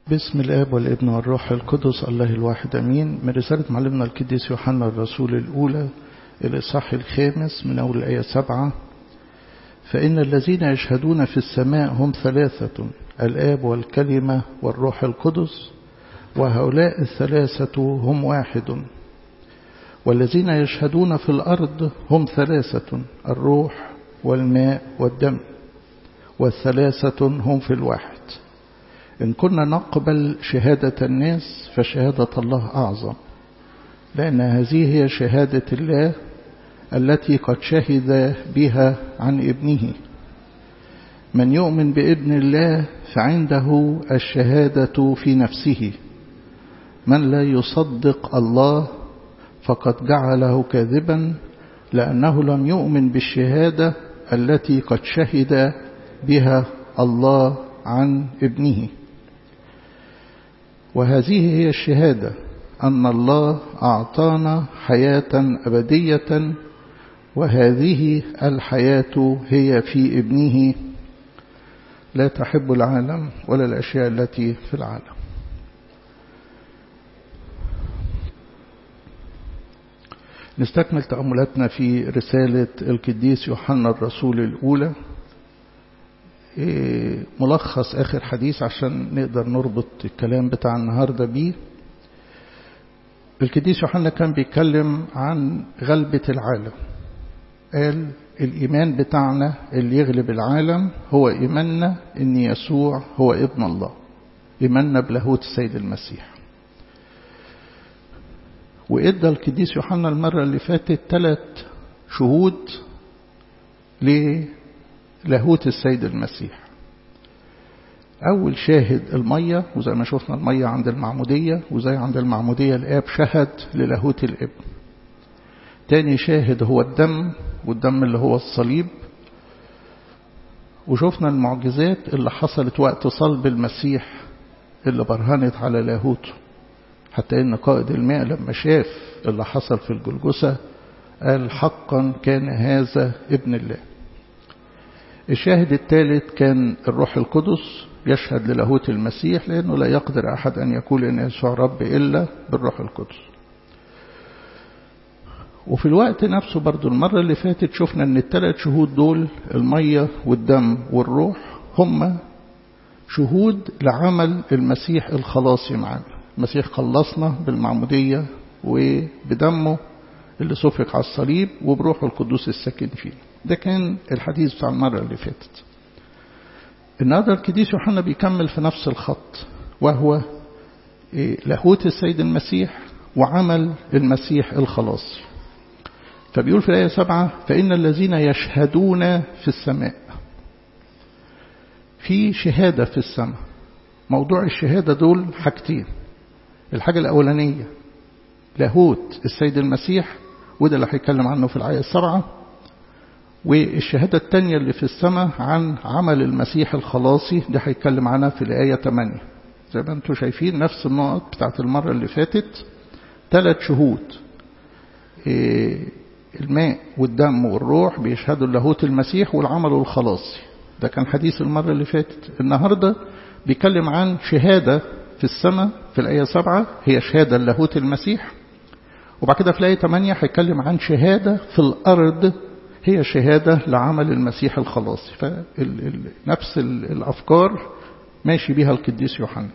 باسم الآب والابن والروح القدس الله الواحد أمين من رسالة معلمنا القديس يوحنا الرسول الأولى الإصحاح الخامس من أول الآية سبعة فإن الذين يشهدون في السماء هم ثلاثة الآب والكلمة والروح القدس وهؤلاء الثلاثة هم واحد والذين يشهدون في الأرض هم ثلاثة الروح والماء والدم والثلاثة هم في الواحد إن كنا نقبل شهادة الناس فشهادة الله أعظم لأن هذه هي شهادة الله التي قد شهد بها عن ابنه من يؤمن بابن الله فعنده الشهادة في نفسه من لا يصدق الله فقد جعله كاذبا لأنه لم يؤمن بالشهادة التي قد شهد بها الله عن ابنه وهذه هي الشهادة أن الله أعطانا حياة أبدية وهذه الحياة هي في ابنه لا تحب العالم ولا الأشياء التي في العالم نستكمل تأملاتنا في رسالة القديس يوحنا الرسول الأولى ملخص آخر حديث عشان نقدر نربط الكلام بتاع النهاردة بيه القديس يوحنا كان بيتكلم عن غلبة العالم قال الإيمان بتاعنا اللي يغلب العالم هو إيماننا إن يسوع هو ابن الله إيماننا بلاهوت السيد المسيح وإدى القديس يوحنا المرة اللي فاتت ثلاث شهود للاهوت السيد المسيح أول شاهد المية وزي ما شفنا المية عند المعمودية وزي عند المعمودية الآب شهد للاهوت الابن تاني شاهد هو الدم والدم اللي هو الصليب وشفنا المعجزات اللي حصلت وقت صلب المسيح اللي برهنت على لاهوته حتى ان قائد الماء لما شاف اللي حصل في الجلجسة قال حقا كان هذا ابن الله الشاهد الثالث كان الروح القدس يشهد للاهوت المسيح لأنه لا يقدر أحد أن يقول إن يسوع رب إلا بالروح القدس وفي الوقت نفسه برضو المرة اللي فاتت شفنا أن الثلاث شهود دول المية والدم والروح هم شهود لعمل المسيح الخلاصي معنا المسيح خلصنا بالمعمودية وبدمه اللي سفك على الصليب وبروحه القدوس الساكن فيه ده كان الحديث بتاع المرة اللي فاتت النهارده القديس يوحنا بيكمل في نفس الخط وهو لاهوت السيد المسيح وعمل المسيح الخلاصي فبيقول في الآية سبعة فإن الذين يشهدون في السماء في شهادة في السماء موضوع الشهادة دول حاجتين الحاجة الأولانية لاهوت السيد المسيح وده اللي هيتكلم عنه في الآية السبعة والشهادة الثانية اللي في السماء عن عمل المسيح الخلاصي ده هيتكلم عنها في الآية 8 زي ما انتم شايفين نفس النقط بتاعت المرة اللي فاتت ثلاث شهود الماء والدم والروح بيشهدوا لاهوت المسيح والعمل الخلاصي ده كان حديث المرة اللي فاتت النهاردة بيتكلم عن شهادة في السماء في الآية 7 هي شهادة لاهوت المسيح وبعد كده في الآية 8 هيتكلم عن شهادة في الأرض هي شهادة لعمل المسيح الخلاصي فنفس الأفكار ماشي بها القديس يوحنا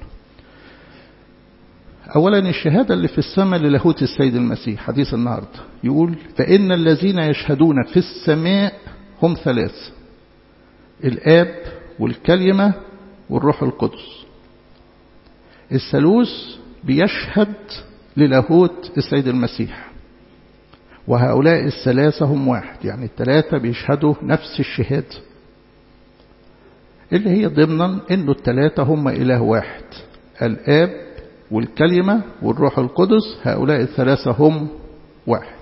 أولا الشهادة اللي في السماء للاهوت السيد المسيح حديث النهاردة يقول فإن الذين يشهدون في السماء هم ثلاث الآب والكلمة والروح القدس الثالوث بيشهد للاهوت السيد المسيح وهؤلاء الثلاثة هم واحد يعني الثلاثة بيشهدوا نفس الشهادة اللي هي ضمنا انه الثلاثة هم إله واحد الآب والكلمة والروح القدس هؤلاء الثلاثة هم واحد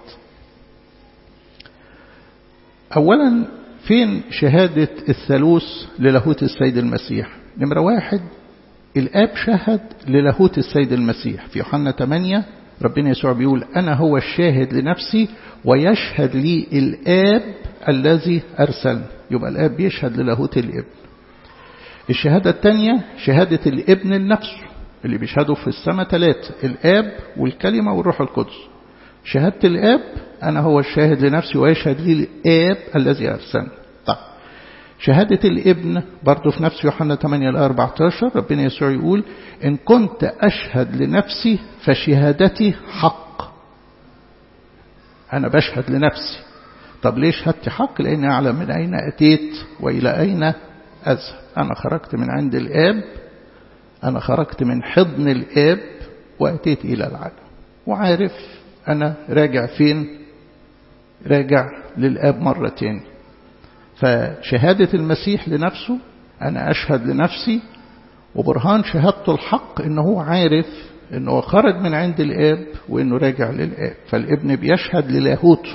أولا فين شهادة الثالوث للاهوت السيد المسيح نمرة واحد الآب شهد للاهوت السيد المسيح في يوحنا 8 ربنا يسوع بيقول أنا هو الشاهد لنفسي ويشهد لي الآب الذي أرسلني يبقى الآب بيشهد للاهوت الابن الشهادة الثانية شهادة الابن لنفسه اللي بيشهدوا في السماء ثلاثة الآب والكلمة والروح القدس شهادة الآب أنا هو الشاهد لنفسي ويشهد لي الآب الذي أرسلني طيب شهادة الابن برضه في نفس يوحنا 8 ل 14 ربنا يسوع يقول إن كنت أشهد لنفسي فشهادتي حق أنا بشهد لنفسي طب ليه شهادتي حق لأني أعلم من أين أتيت وإلى أين أذهب أنا خرجت من عند الآب أنا خرجت من حضن الآب وأتيت إلى العالم وعارف أنا راجع فين راجع للآب مرة تاني فشهادة المسيح لنفسه أنا أشهد لنفسي وبرهان شهادته الحق إنه هو عارف إنه خرج من عند الآب وإنه راجع للآب فالابن بيشهد للاهوته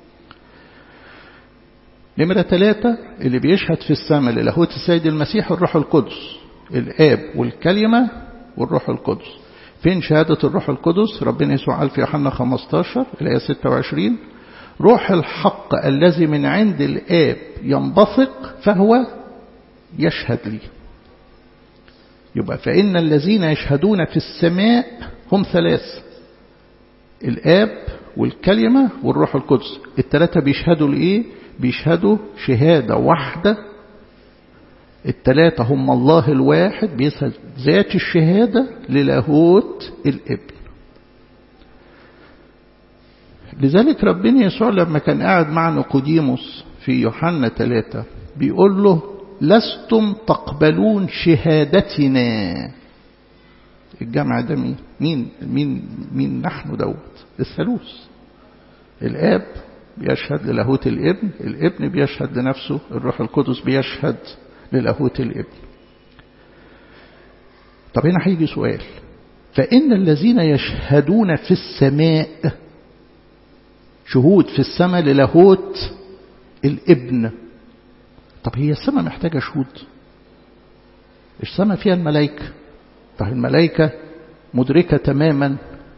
نمرة ثلاثة اللي بيشهد في السماء للاهوت السيد المسيح الروح القدس الآب والكلمة والروح القدس فين شهادة الروح القدس ربنا يسوع قال في يوحنا 15 الآية 26 روح الحق الذي من عند الآب ينبثق فهو يشهد لي يبقى فإن الذين يشهدون في السماء هم ثلاث الآب والكلمة والروح القدس الثلاثة بيشهدوا لإيه بيشهدوا شهادة واحدة الثلاثة هم الله الواحد بيشهد ذات الشهادة للاهوت الابن لذلك ربنا يسوع لما كان قاعد مع نيقوديموس في يوحنا ثلاثة بيقول له لستم تقبلون شهادتنا الجمع ده مين مين مين مين نحن دوت الثالوث الاب بيشهد للاهوت الابن الابن بيشهد لنفسه الروح القدس بيشهد للاهوت الابن طب هنا هيجي سؤال فإن الذين يشهدون في السماء شهود في السماء للاهوت الابن طب هي السماء محتاجة شهود السماء فيها الملائكة فالملائكة مدركة تماما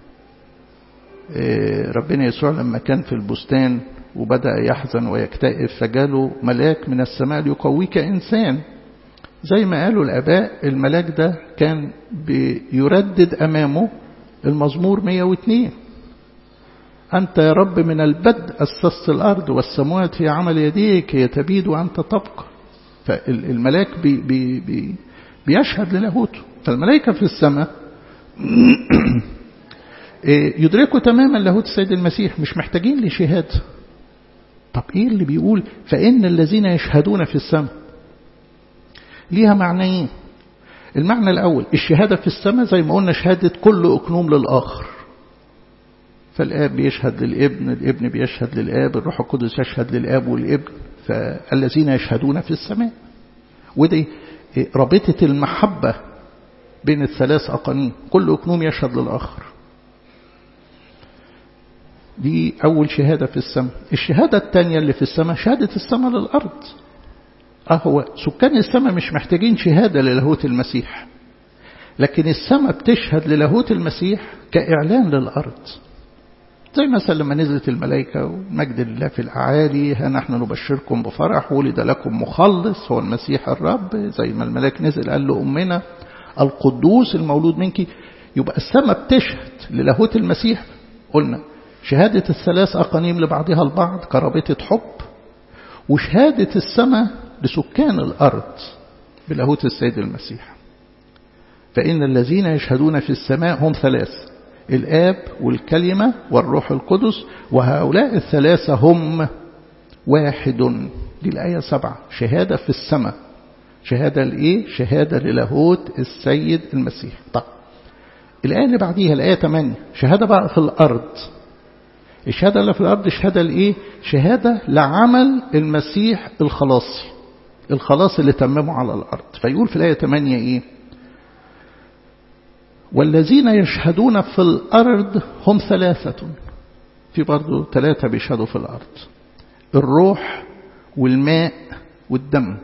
ربنا يسوع لما كان في البستان وبدأ يحزن ويكتئب فجاله ملاك من السماء ليقويك إنسان زي ما قالوا الآباء الملاك ده كان بيردد أمامه المزمور 102 أنت يا رب من البدء أسست الأرض والسماوات في عمل يديك هي تبيد وأنت تبقى فالملاك بي بي بي بيشهد للاهوته فالملائكة في السماء يدركوا تماما لاهوت السيد المسيح مش محتاجين لشهادة طب ايه اللي بيقول فإن الذين يشهدون في السماء ليها معنيين المعنى الأول الشهادة في السماء زي ما قلنا شهادة كل أكنوم للآخر فالآب بيشهد للابن الابن بيشهد للآب الروح القدس يشهد للآب والابن فالذين يشهدون في السماء ودي رابطة المحبة بين الثلاث أقانيم كل أكنوم يشهد للآخر دي أول شهادة في السماء الشهادة الثانية اللي في السماء شهادة السماء للأرض أهو سكان السماء مش محتاجين شهادة للاهوت المسيح لكن السماء بتشهد للاهوت المسيح كإعلان للأرض زي مثلا لما نزلت الملائكة ومجد الله في الأعالي ها نحن نبشركم بفرح ولد لكم مخلص هو المسيح الرب زي ما الملاك نزل قال له أمنا القدوس المولود منك يبقى السماء بتشهد للاهوت المسيح قلنا شهادة الثلاث أقانيم لبعضها البعض كرابطة حب وشهادة السماء لسكان الأرض بلاهوت السيد المسيح فإن الذين يشهدون في السماء هم ثلاث الآب والكلمة والروح القدس وهؤلاء الثلاثة هم واحد دي الآية سبعة شهادة في السماء شهادة لإيه؟ شهادة للاهوت السيد المسيح طب الآية اللي بعديها الآية 8 شهادة بقى في الأرض الشهادة اللي في الأرض شهادة لإيه؟ شهادة لعمل المسيح الخلاصي الخلاص اللي تممه على الأرض فيقول في الآية 8 إيه؟ والذين يشهدون في الأرض هم ثلاثة في برضو ثلاثة بيشهدوا في الأرض الروح والماء والدم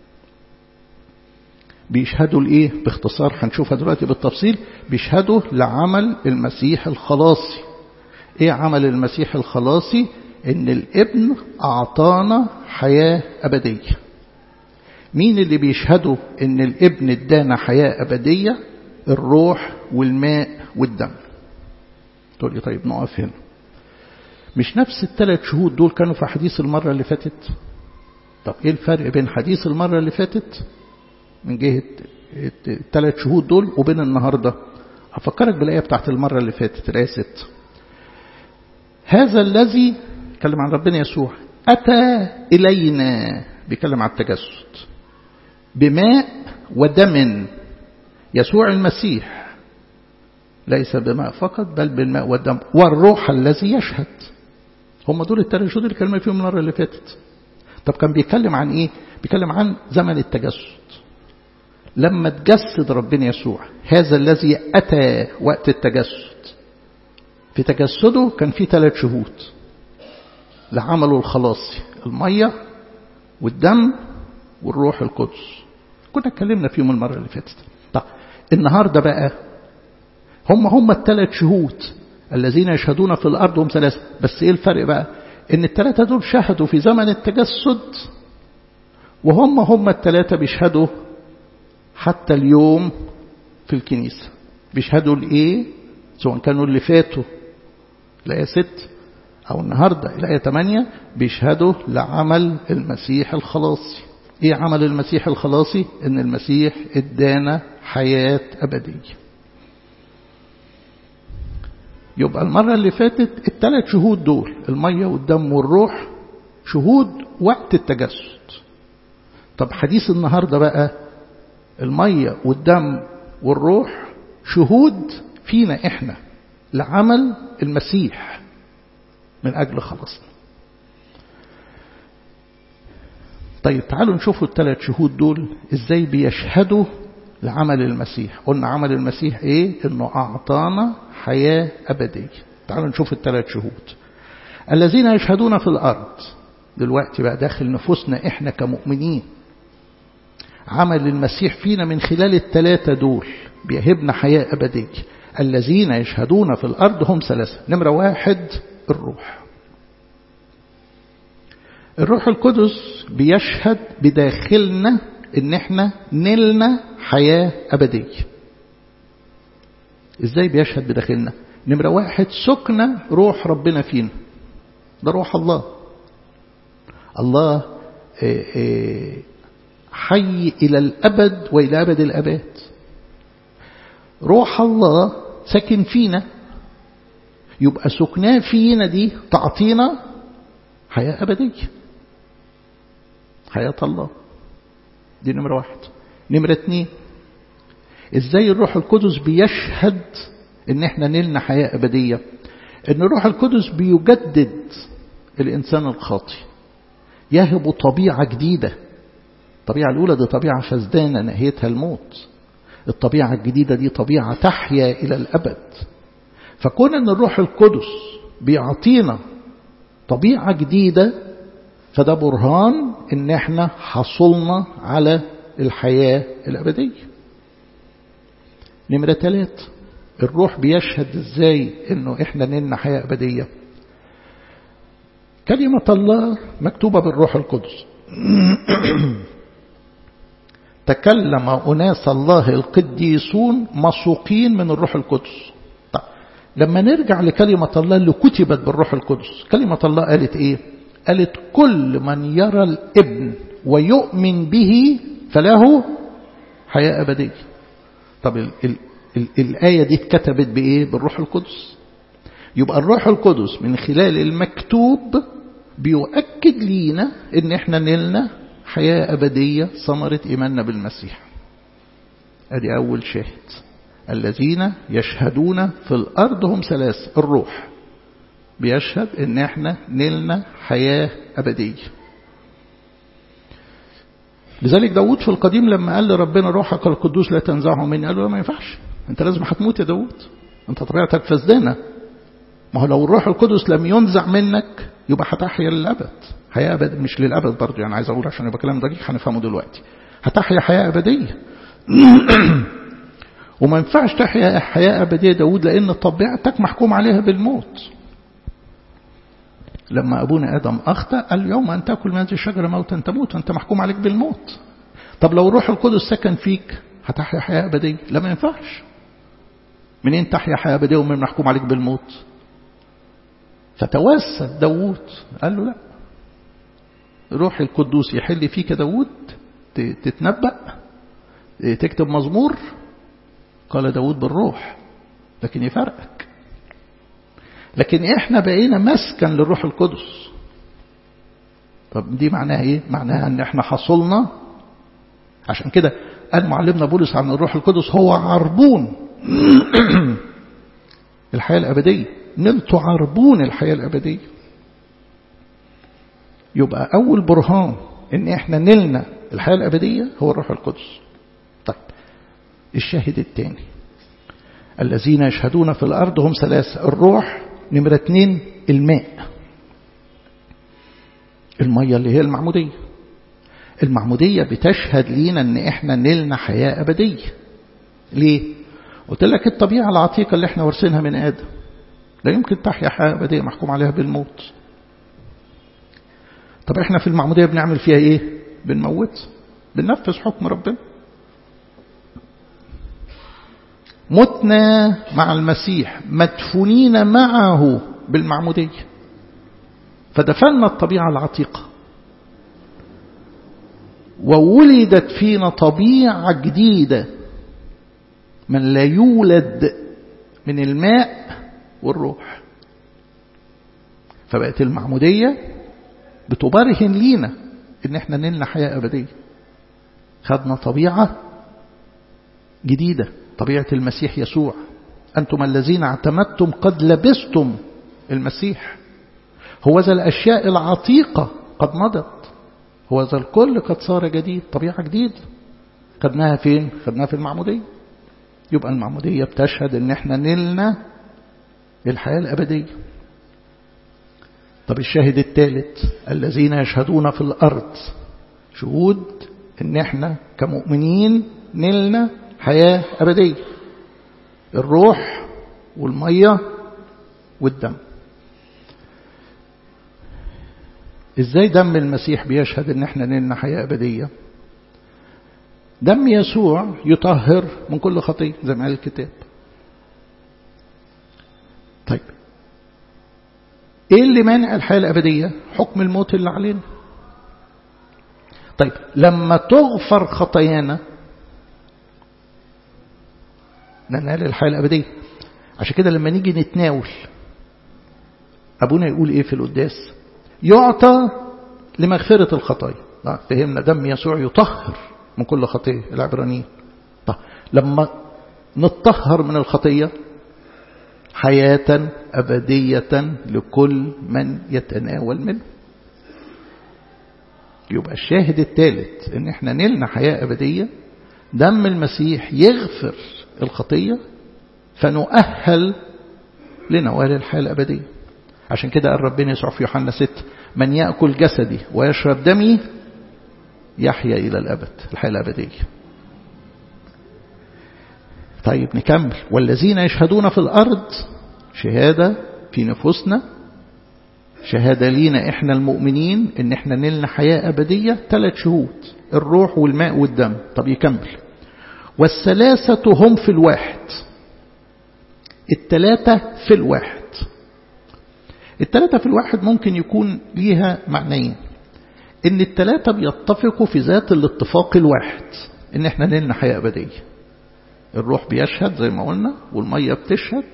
بيشهدوا لإيه باختصار هنشوفها دلوقتي بالتفصيل بيشهدوا لعمل المسيح الخلاصي إيه عمل المسيح الخلاصي إن الابن أعطانا حياة أبدية مين اللي بيشهدوا إن الابن ادانا حياة أبدية الروح والماء والدم تقول لي طيب نقف هنا مش نفس الثلاث شهود دول كانوا في حديث المرة اللي فاتت طب ايه الفرق بين حديث المرة اللي فاتت من جهة الثلاث شهود دول وبين النهاردة أفكرك بالآية بتاعت المرة اللي فاتت الآية 6 هذا الذي كلم عن ربنا يسوع أتى إلينا بيكلم عن التجسد بماء ودم يسوع المسيح ليس بماء فقط بل بالماء والدم والروح الذي يشهد هم دول الثلاث شهود اللي كلمنا فيهم المرة اللي فاتت طب كان بيتكلم عن ايه بيتكلم عن زمن التجسد لما تجسد ربنا يسوع هذا الذي أتى وقت التجسد في تجسده كان في ثلاث شهود لعمله الخلاصي المية والدم والروح القدس كنا اتكلمنا فيهم المرة اللي فاتت طب النهاردة بقى هم هم الثلاث شهود الذين يشهدون في الأرض هم ثلاثة بس إيه الفرق بقى إن الثلاثة دول شهدوا في زمن التجسد وهم هم الثلاثة بيشهدوا حتى اليوم في الكنيسة بيشهدوا لإيه سواء كانوا اللي فاتوا الآية 6 أو النهاردة الآية 8 بيشهدوا لعمل المسيح الخلاصي إيه عمل المسيح الخلاصي إن المسيح إدانا حياة أبدية يبقى المرة اللي فاتت الثلاث شهود دول المية والدم والروح شهود وقت التجسد طب حديث النهاردة بقى المية والدم والروح شهود فينا احنا لعمل المسيح من أجل خلاصنا طيب تعالوا نشوفوا الثلاث شهود دول ازاي بيشهدوا لعمل المسيح قلنا عمل المسيح ايه انه اعطانا حياة ابدية تعالوا نشوف الثلاث شهود الذين يشهدون في الارض دلوقتي بقى داخل نفوسنا احنا كمؤمنين عمل المسيح فينا من خلال الثلاثة دول بيهبنا حياة أبدية الذين يشهدون في الأرض هم ثلاثة نمرة واحد الروح الروح القدس بيشهد بداخلنا ان احنا نلنا حياة أبدية ازاي بيشهد بداخلنا نمرة واحد سكنة روح ربنا فينا ده روح الله الله حي إلى الأبد وإلى أبد الأباد روح الله ساكن فينا يبقى سكناه فينا دي تعطينا حياة أبدية حياة الله دي نمرة واحد نمرة اتنين ازاي الروح القدس بيشهد ان احنا نلنا حياة أبدية ان الروح القدس بيجدد الإنسان الخاطي يهب طبيعة جديدة الطبيعة الأولى دي طبيعة فزدانة نهايتها الموت الطبيعة الجديدة دي طبيعة تحيا إلى الأبد فكون أن الروح القدس بيعطينا طبيعة جديدة فده برهان ان احنا حصلنا على الحياة الأبدية نمرة ثلاث الروح بيشهد ازاي انه احنا نلنا حياة أبدية كلمة الله مكتوبة بالروح القدس تكلم أناس الله القديسون مسوقين من الروح القدس طيب لما نرجع لكلمة الله اللي كتبت بالروح القدس كلمة الله قالت ايه قالت كل من يرى الابن ويؤمن به فله حياة أبدية طب ال ال ال الآية دي اتكتبت بإيه بالروح القدس يبقى الروح القدس من خلال المكتوب بيؤكد لينا ان احنا نلنا حياة أبدية ثمرة إيماننا بالمسيح ادي أول شاهد الذين يشهدون في الأرض هم ثلاث الروح بيشهد ان احنا نلنا حياة أبدية لذلك داود في القديم لما قال لربنا روحك القدوس لا تنزعه مني قال له ما ينفعش انت لازم هتموت يا داود انت طبيعتك فسدانة ما هو لو الروح القدس لم ينزع منك يبقى هتحيا للأبد حياة أبد مش للأبد برضه يعني عايز أقول عشان يبقى كلام دقيق هنفهمه دلوقتي هتحيا حياة أبدية وما ينفعش تحيا حياة أبدية داود لأن طبيعتك محكوم عليها بالموت لما أبونا آدم أخطأ قال يوم أن تأكل من هذه الشجرة موتا تموت وأنت محكوم عليك بالموت طب لو الروح القدس سكن فيك هتحيا حياة أبدية لا ما ينفعش منين تحيا حياة أبدية ومن محكوم عليك بالموت فتوسل داوود قال له لا روح القدوس يحل فيك داوود تتنبأ تكتب مزمور قال داود بالروح لكن يفرقك لكن احنا بقينا مسكن للروح القدس طب دي معناها ايه معناها ان احنا حصلنا عشان كده قال معلمنا بولس عن الروح القدس هو عربون الحياة الأبدية نلت عربون الحياة الأبدية يبقى أول برهان إن إحنا نلنا الحياة الأبدية هو الروح القدس طيب الشاهد الثاني الذين يشهدون في الأرض هم ثلاثة الروح نمرة اثنين الماء المية اللي هي المعمودية المعمودية بتشهد لينا ان احنا نلنا حياة أبدية ليه؟ قلت لك الطبيعة العتيقة اللي احنا ورثينها من آدم لا يمكن تحيا حياة أبدية محكوم عليها بالموت طب احنا في المعمودية بنعمل فيها ايه؟ بنموت بننفذ حكم ربنا متنا مع المسيح مدفونين معه بالمعمودية فدفنا الطبيعة العتيقة وولدت فينا طبيعة جديدة من لا يولد من الماء والروح فبقت المعمودية بتبرهن لينا ان احنا نلنا حياة أبدية خدنا طبيعة جديدة طبيعة المسيح يسوع أنتم الذين اعتمدتم قد لبستم المسيح هو ذا الأشياء العتيقة قد مضت هو ذا الكل قد صار جديد طبيعة جديدة خدناها فين؟ خدناها في المعمودية يبقى المعمودية بتشهد ان احنا نلنا الحياة الأبدية طب الشاهد الثالث الذين يشهدون في الأرض شهود ان احنا كمؤمنين نلنا حياة أبدية الروح والمية والدم ازاي دم المسيح بيشهد ان احنا نلنا حياة أبدية دم يسوع يطهر من كل خطية زي ما قال الكتاب طيب ايه اللي مانع الحياة الأبدية حكم الموت اللي علينا طيب لما تغفر خطايانا ننال الحياة الأبدية عشان كده لما نيجي نتناول أبونا يقول إيه في القداس يعطى لمغفرة الخطايا فهمنا دم يسوع يطهر من كل خطية العبرانيين طيب لما نطهر من الخطية حياة أبدية لكل من يتناول منه يبقى الشاهد الثالث ان احنا نلنا حياة أبدية دم المسيح يغفر الخطية فنؤهل لنوال الحياة الأبدية عشان كده قال ربنا يسوع في يوحنا 6 من يأكل جسدي ويشرب دمي يحيا إلى الأبد الحياة الأبدية طيب نكمل والذين يشهدون في الأرض شهادة في نفوسنا شهادة لينا إحنا المؤمنين إن إحنا نلنا حياة أبدية ثلاث شهود الروح والماء والدم طب يكمل والثلاثة هم في الواحد الثلاثة في الواحد الثلاثة في الواحد ممكن يكون ليها معنيين إن الثلاثة بيتفقوا في ذات الاتفاق الواحد إن إحنا نلنا حياة أبدية الروح بيشهد زي ما قلنا والمية بتشهد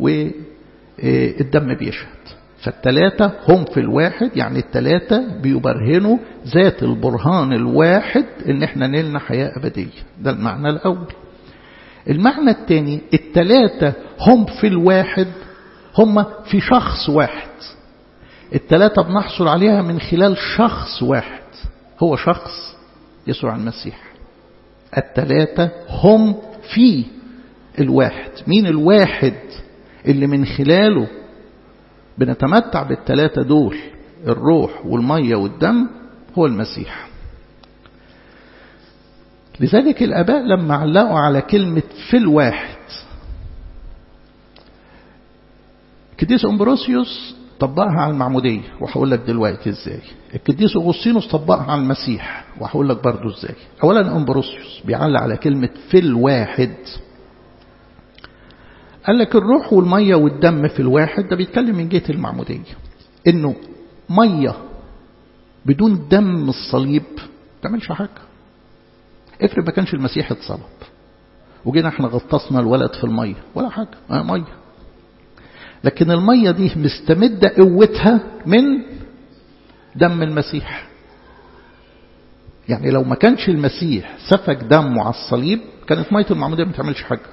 والدم بيشهد فالثلاثة هم في الواحد يعني الثلاثة بيبرهنوا ذات البرهان الواحد ان احنا نلنا حياة أبدية ده المعنى الأول المعنى الثاني الثلاثة هم في الواحد هم في شخص واحد الثلاثة بنحصل عليها من خلال شخص واحد هو شخص يسوع المسيح الثلاثة هم في الواحد مين الواحد اللي من خلاله بنتمتع بالثلاثة دول الروح والمية والدم هو المسيح لذلك الآباء لما علقوا على كلمة في الواحد القديس أمبروسيوس طبقها على المعمودية وهقول لك دلوقتي ازاي القديس أغسطينوس طبقها على المسيح وهقول لك برضو ازاي أولا أمبروسيوس بيعلق على كلمة في الواحد قال لك الروح والمية والدم في الواحد ده بيتكلم من جهة المعمودية انه مية بدون دم الصليب ما تعملش حاجة افرض ما كانش المسيح اتصلب وجينا احنا غطسنا الولد في المية ولا حاجة اه مية لكن المية دي مستمدة قوتها من دم المسيح يعني لو ما كانش المسيح سفك دمه على الصليب كانت مية المعمودية ما تعملش حاجة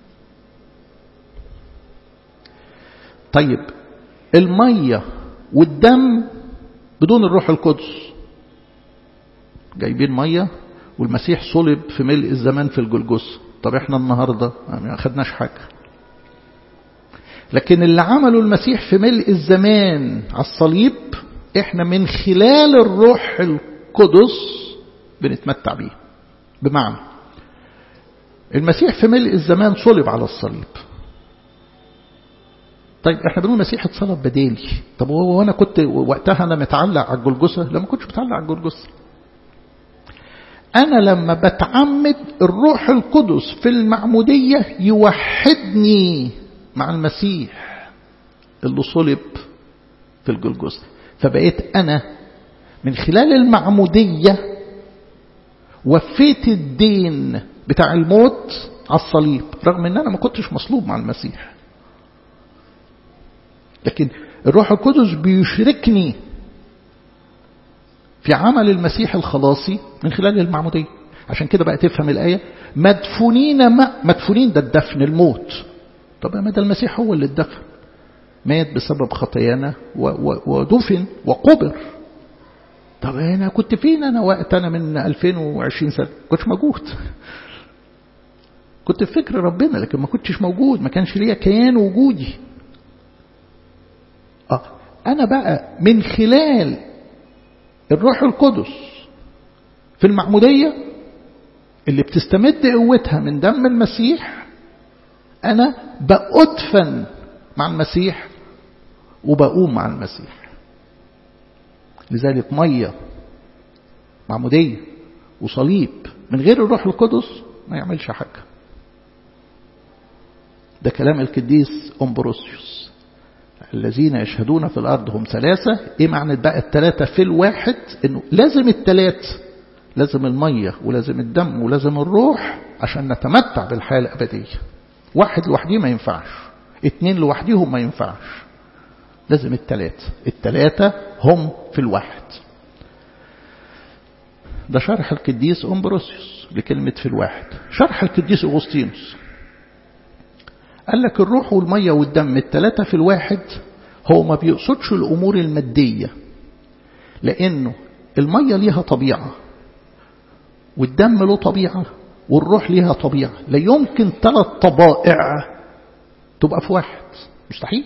طيب المية والدم بدون الروح القدس جايبين مية والمسيح صلب في ملء الزمان في الجلجس طب احنا النهاردة ما خدناش حاجة لكن اللي عمله المسيح في ملء الزمان على الصليب احنا من خلال الروح القدس بنتمتع بيه بمعنى المسيح في ملء الزمان صلب على الصليب طيب احنا بنقول المسيح اتصلب بدالي طب هو وانا كنت وقتها انا متعلق على الجلجسه لا ما كنتش متعلق على الجلجسه انا لما بتعمد الروح القدس في المعموديه يوحدني مع المسيح اللي صلب في الجلجسه فبقيت انا من خلال المعموديه وفيت الدين بتاع الموت على الصليب رغم ان انا ما كنتش مصلوب مع المسيح لكن الروح القدس بيشركني في عمل المسيح الخلاصي من خلال المعمودية عشان كده بقى تفهم الآية مدفونين ما مدفونين ده الدفن الموت طب ما ده المسيح هو اللي اتدفن مات بسبب خطايانا ودفن وقبر طب انا كنت فين انا وقت انا من 2020 سنه كنتش موجود كنت في فكر ربنا لكن ما كنتش موجود ما كانش ليا كيان وجودي اه انا بقى من خلال الروح القدس في المعموديه اللي بتستمد قوتها من دم المسيح انا بأدفن مع المسيح وبقوم مع المسيح لذلك مية معمودية وصليب من غير الروح القدس ما يعملش حاجة ده كلام القديس أمبروسيوس الذين يشهدون في الأرض هم ثلاثة إيه معنى بقى الثلاثة في الواحد إنه لازم الثلاثة لازم المية ولازم الدم ولازم الروح عشان نتمتع بالحياة الأبدية واحد لوحده ما ينفعش اتنين لوحدهم ما ينفعش لازم التلاتة التلاتة هم في الواحد ده شرح القديس أمبروسيوس لكلمة في الواحد شرح القديس أغسطينوس قال لك الروح والمية والدم التلاتة في الواحد هو ما بيقصدش الأمور المادية لأنه المية ليها طبيعة والدم له طبيعة والروح ليها طبيعة لا يمكن ثلاث طبائع تبقى في واحد مستحيل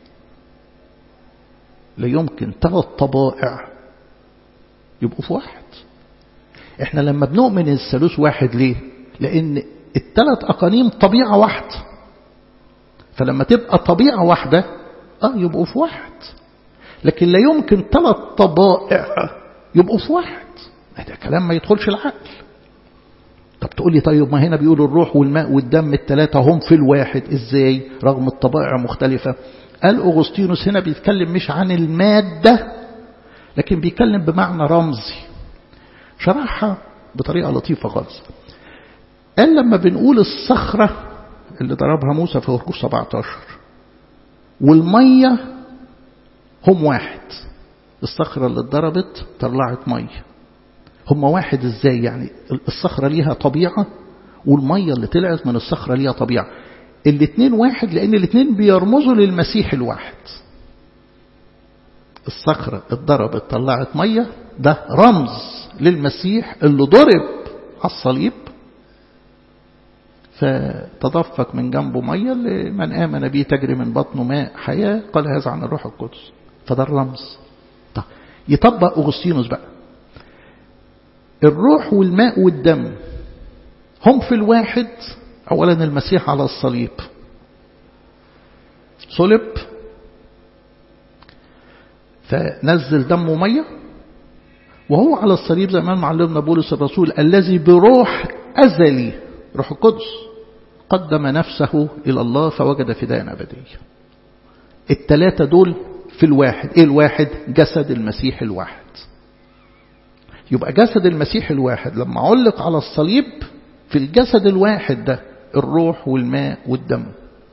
لا يمكن ثلاث طبائع يبقوا في واحد احنا لما بنؤمن الثالوث واحد ليه لان الثلاث اقانيم طبيعة واحدة فلما تبقى طبيعة واحدة اه يبقوا في واحد لكن لا يمكن ثلاث طبائع يبقوا في واحد ده كلام ما يدخلش العقل طب تقول لي طيب ما هنا بيقولوا الروح والماء والدم الثلاثة هم في الواحد ازاي رغم الطبائع مختلفة قال أغسطينوس هنا بيتكلم مش عن المادة لكن بيتكلم بمعنى رمزي شرحها بطريقة لطيفة خالص قال لما بنقول الصخرة اللي ضربها موسى في هرقوس 17 والمية هم واحد الصخرة اللي اتضربت طلعت مية هم واحد ازاي يعني الصخرة ليها طبيعة والمية اللي طلعت من الصخرة ليها طبيعة الاثنين واحد لأن الاثنين بيرمزوا للمسيح الواحد الصخرة اتضربت طلعت مية ده رمز للمسيح اللي ضرب على الصليب فتدفق من جنبه مية لمن آمن به تجري من بطنه ماء حياة قال هذا عن الروح القدس فده الرمز طب يطبق أغسطينوس بقى الروح والماء والدم هم في الواحد أولا المسيح على الصليب صلب فنزل دمه مية وهو على الصليب زي ما معلمنا بولس الرسول الذي بروح أزلي روح القدس قدم نفسه إلى الله فوجد فداء أبدية التلاتة دول في الواحد إيه الواحد جسد المسيح الواحد يبقى جسد المسيح الواحد لما علق على الصليب في الجسد الواحد ده الروح والماء والدم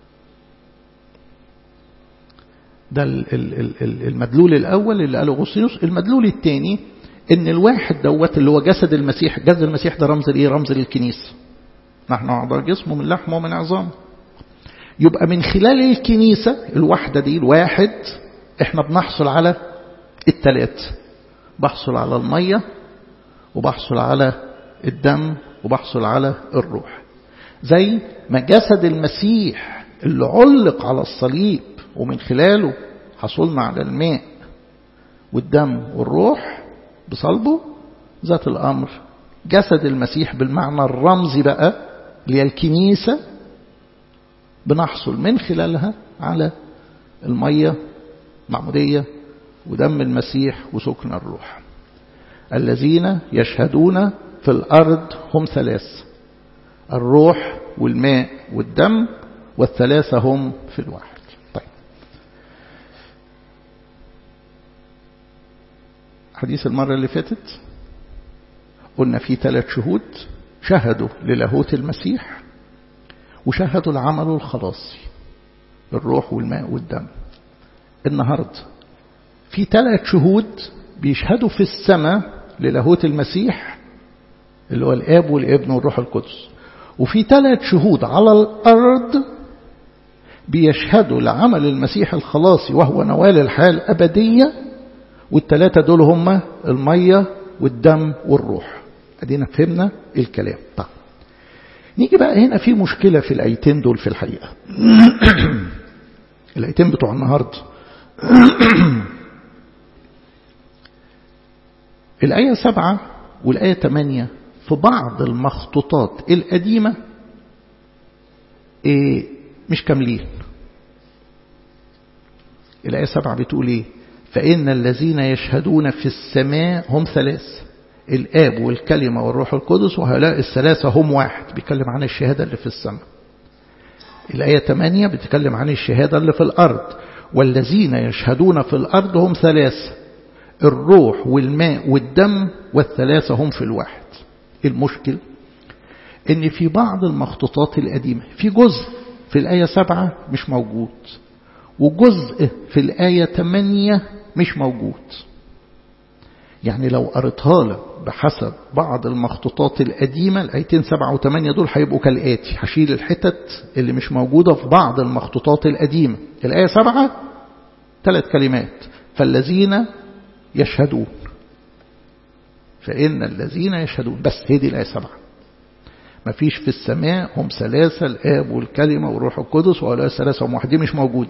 ده المدلول الأول اللي قاله غوسيوس المدلول الثاني ان الواحد دوت اللي هو جسد المسيح جسد المسيح ده رمز الايه رمز للكنيسه نحن اعضاء جسمه من لحمه ومن عظامه يبقى من خلال الكنيسه الواحده دي الواحد احنا بنحصل على الثلاث بحصل على الميه وبحصل على الدم وبحصل على الروح زي ما جسد المسيح اللي علق على الصليب ومن خلاله حصلنا على الماء والدم والروح بصلبه ذات الأمر جسد المسيح بالمعنى الرمزي بقى اللي هي الكنيسة بنحصل من خلالها على المية معمودية ودم المسيح وسكن الروح الذين يشهدون في الأرض هم ثلاث الروح والماء والدم والثلاثة هم في الواحد طيب حديث المرة اللي فاتت قلنا في ثلاث شهود شهدوا للاهوت المسيح وشهدوا العمل الخلاصي الروح والماء والدم النهاردة في ثلاث شهود بيشهدوا في السماء للاهوت المسيح اللي هو الاب والابن والروح القدس وفي ثلاث شهود على الارض بيشهدوا لعمل المسيح الخلاصي وهو نوال الحياه الابديه والثلاثه دول هم الميه والدم والروح ادينا فهمنا الكلام طيب نيجي بقى هنا في مشكله في الايتين دول في الحقيقه الايتين بتوع النهارده الآية سبعة والآية ثمانية في بعض المخطوطات القديمة إيه مش كاملين الآية سبعة بتقول إيه فإن الذين يشهدون في السماء هم ثلاث الآب والكلمة والروح القدس وهؤلاء الثلاثة هم واحد بيتكلم عن الشهادة اللي في السماء الآية 8 بتتكلم عن الشهادة اللي في الأرض والذين يشهدون في الأرض هم ثلاثة الروح والماء والدم والثلاثة هم في الواحد المشكل ان في بعض المخطوطات القديمة في جزء في الآية سبعة مش موجود وجزء في الآية ثمانية مش موجود يعني لو قريتها لك بحسب بعض المخطوطات القديمة الآيتين سبعة وثمانية دول هيبقوا كالآتي هشيل الحتت اللي مش موجودة في بعض المخطوطات القديمة الآية سبعة ثلاث كلمات فالذين يشهدون فإن الذين يشهدون بس هي دي الآية سبعة ما فيش في السماء هم ثلاثة الآب والكلمة والروح القدس وهؤلاء الثلاثة هم واحد مش موجود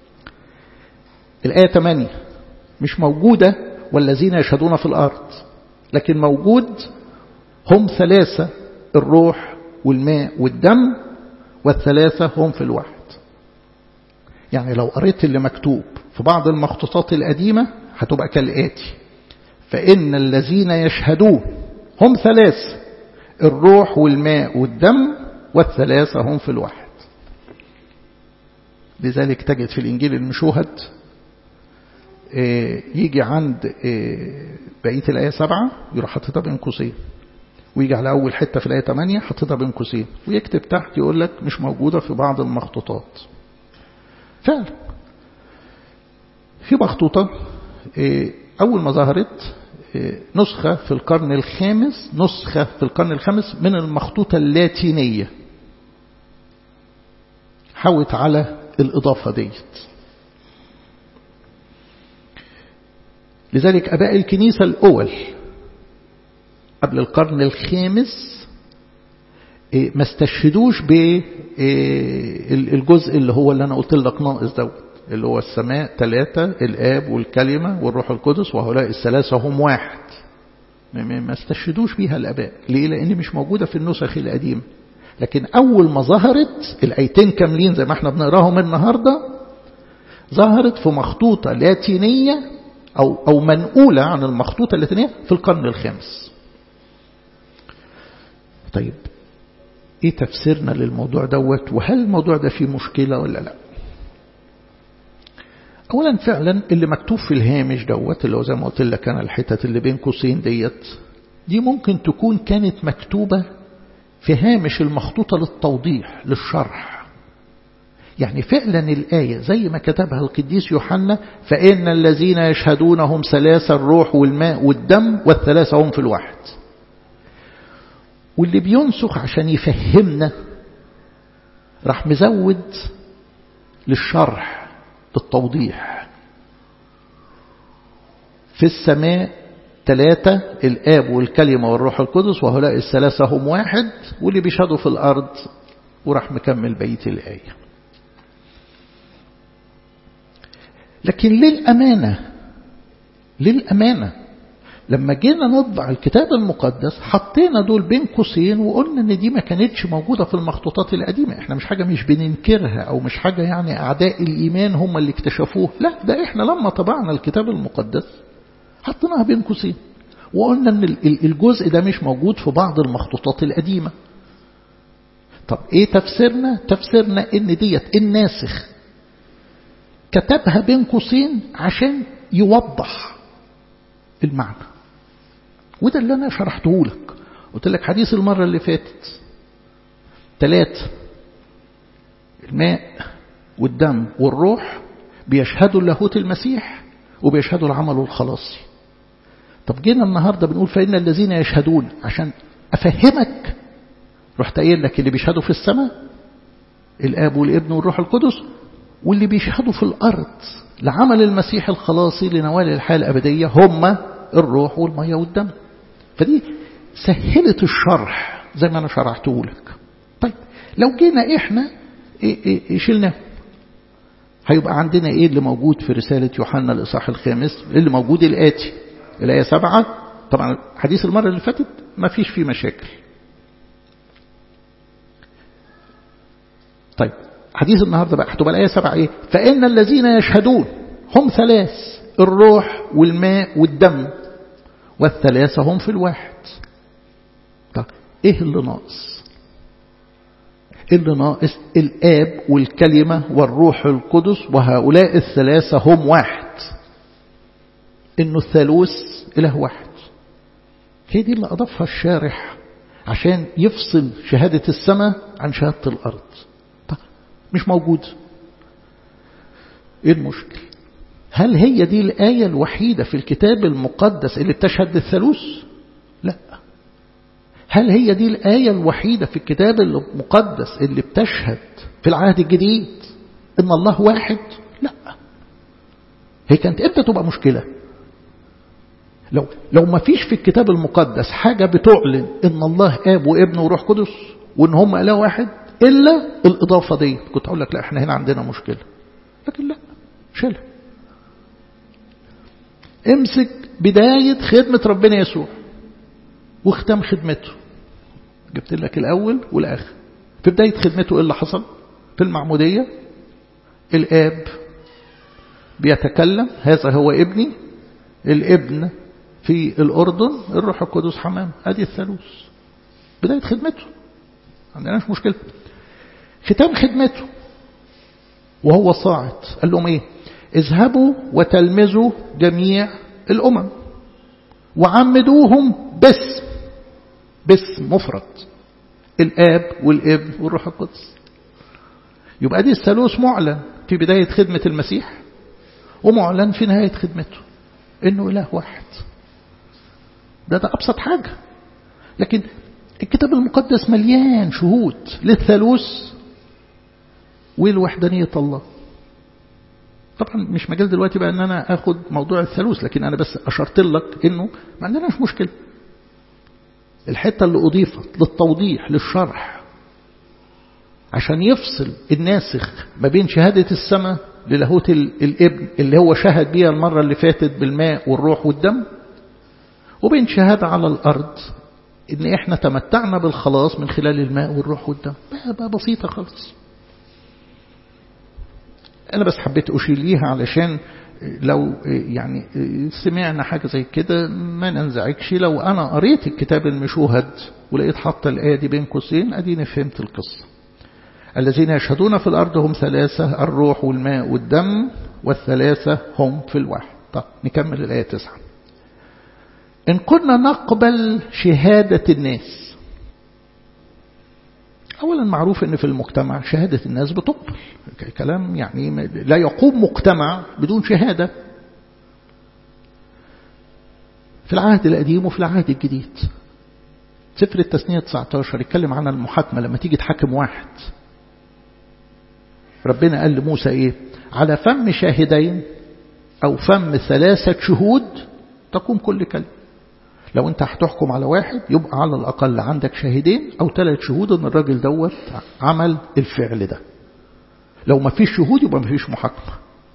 الآية 8 مش موجودة والذين يشهدون في الأرض لكن موجود هم ثلاثة الروح والماء والدم والثلاثة هم في الواحد يعني لو قريت اللي مكتوب في بعض المخطوطات القديمة هتبقى كالآتي فإن الذين يشهدون هم ثلاث الروح والماء والدم والثلاثة هم في الواحد لذلك تجد في الإنجيل المشوهد يجي عند بقية الآية سبعة يروح حاططها بين قوسين ويجي على أول حتة في الآية 8 حاططها بين قوسين ويكتب تحت يقول لك مش موجودة في بعض المخطوطات فعلا في مخطوطة أول ما ظهرت نسخة في القرن الخامس نسخة في القرن الخامس من المخطوطة اللاتينية حوت على الإضافة ديت لذلك أباء الكنيسة الأول قبل القرن الخامس ما استشهدوش بالجزء اللي هو اللي أنا قلت لك ناقص دوت اللي هو السماء ثلاثة الآب والكلمة والروح القدس وهؤلاء الثلاثة هم واحد ما استشهدوش بيها الآباء ليه؟ لأن مش موجودة في النسخ القديمة لكن أول ما ظهرت الآيتين كاملين زي ما احنا بنقراهم النهاردة ظهرت في مخطوطة لاتينية أو, أو منقولة عن المخطوطة اللاتينية في القرن الخامس طيب ايه تفسيرنا للموضوع دوت وهل الموضوع ده فيه مشكلة ولا لا اولا فعلا اللي مكتوب في الهامش دوت اللي هو زي ما قلت لك انا الحتت اللي بين قوسين ديت دي ممكن تكون كانت مكتوبة في هامش المخطوطة للتوضيح للشرح يعني فعلا الآية زي ما كتبها القديس يوحنا فإن الذين يشهدون هم ثلاثة الروح والماء والدم والثلاثة هم في الواحد واللي بينسخ عشان يفهمنا راح مزود للشرح للتوضيح في السماء ثلاثة الآب والكلمة والروح القدس وهؤلاء الثلاثة هم واحد واللي بيشهدوا في الأرض وراح مكمل بيت الآية لكن للأمانة للأمانة لما جينا نطبع الكتاب المقدس حطينا دول بين قوسين وقلنا ان دي ما كانتش موجودة في المخطوطات القديمة احنا مش حاجة مش بننكرها او مش حاجة يعني اعداء الايمان هم اللي اكتشفوه لا ده احنا لما طبعنا الكتاب المقدس حطيناها بين قوسين وقلنا ان الجزء ده مش موجود في بعض المخطوطات القديمة طب ايه تفسيرنا تفسيرنا ان ديت الناسخ كتبها بين قوسين عشان يوضح المعنى وده اللي أنا شرحته لك قلت لك حديث المرة اللي فاتت ثلاثة الماء والدم والروح بيشهدوا لاهوت المسيح وبيشهدوا العمل الخلاصي طب جينا النهاردة بنقول فإن الذين يشهدون عشان أفهمك رحت قايل لك اللي بيشهدوا في السماء الآب والابن والروح القدس واللي بيشهدوا في الأرض لعمل المسيح الخلاصي لنوال الحياة الأبدية هم الروح والمية والدم فدي سهلت الشرح زي ما أنا شرحته لك طيب لو جينا إحنا إيه إيه إيه شلناه هيبقى عندنا إيه اللي موجود في رسالة يوحنا الإصحاح الخامس اللي موجود الآتي الآية سبعة طبعا حديث المرة اللي فاتت ما فيش فيه مشاكل طيب حديث النهاردة بقى هتبقى الآية سبعة إيه فإن الذين يشهدون هم ثلاث الروح والماء والدم والثلاثة هم في الواحد طب إيه اللي ناقص اللي ناقص الآب والكلمة والروح القدس وهؤلاء الثلاثة هم واحد إنه الثالوث إله واحد هي دي اللي أضافها الشارح عشان يفصل شهادة السماء عن شهادة الأرض طب مش موجود إيه المشكل هل هي دي الآية الوحيدة في الكتاب المقدس اللي بتشهد للثالوث لا هل هي دي الآية الوحيدة في الكتاب المقدس اللي بتشهد في العهد الجديد إن الله واحد لا هي كانت إمتى تبقى مشكلة لو لو ما فيش في الكتاب المقدس حاجة بتعلن إن الله آب وابن وروح قدس وإن هم إله واحد إلا الإضافة دي كنت أقول لك لا إحنا هنا عندنا مشكلة لكن لا شيلها امسك بداية خدمة ربنا يسوع واختم خدمته جبت لك الأول والآخر في بداية خدمته إيه اللي حصل في المعمودية الآب بيتكلم هذا هو ابني الابن في الأردن الروح القدس حمام هذه الثالوث بداية خدمته عندناش مشكلة ختام خدمته وهو صاعد قال لهم ايه اذهبوا وتلمذوا جميع الأمم وعمدوهم باسم باسم مفرد الآب والابن والروح القدس يبقى دي الثالوث معلن في بداية خدمة المسيح ومعلن في نهاية خدمته إنه إله واحد ده ده أبسط حاجة لكن الكتاب المقدس مليان شهود للثالوث والوحدانية الله طبعا مش مجال دلوقتي بقى ان انا اخد موضوع الثالوث لكن انا بس اشرت لك انه ما عندناش مشكله الحته اللي اضيفت للتوضيح للشرح عشان يفصل الناسخ ما بين شهاده السماء للاهوت الابن اللي هو شهد بيها المره اللي فاتت بالماء والروح والدم وبين شهاده على الارض ان احنا تمتعنا بالخلاص من خلال الماء والروح والدم بقى بسيطه خالص أنا بس حبيت أشير ليها علشان لو يعني سمعنا حاجة زي كده ما ننزعجش لو أنا قريت الكتاب المشوهد ولقيت حط الآية دي بين قوسين أديني فهمت القصة الذين يشهدون في الأرض هم ثلاثة الروح والماء والدم والثلاثة هم في الواحد طب نكمل الآية تسعة إن كنا نقبل شهادة الناس أولا معروف أن في المجتمع شهادة الناس بتقبل كلام يعني لا يقوم مجتمع بدون شهادة في العهد القديم وفي العهد الجديد سفر التثنية 19 يتكلم عن المحاكمة لما تيجي تحاكم واحد ربنا قال لموسى ايه على فم شاهدين او فم ثلاثة شهود تقوم كل كلمة لو انت هتحكم على واحد يبقى على الاقل عندك شاهدين او ثلاث شهود ان الراجل دوت عمل الفعل ده لو ما فيش شهود يبقى ما فيش محاكمة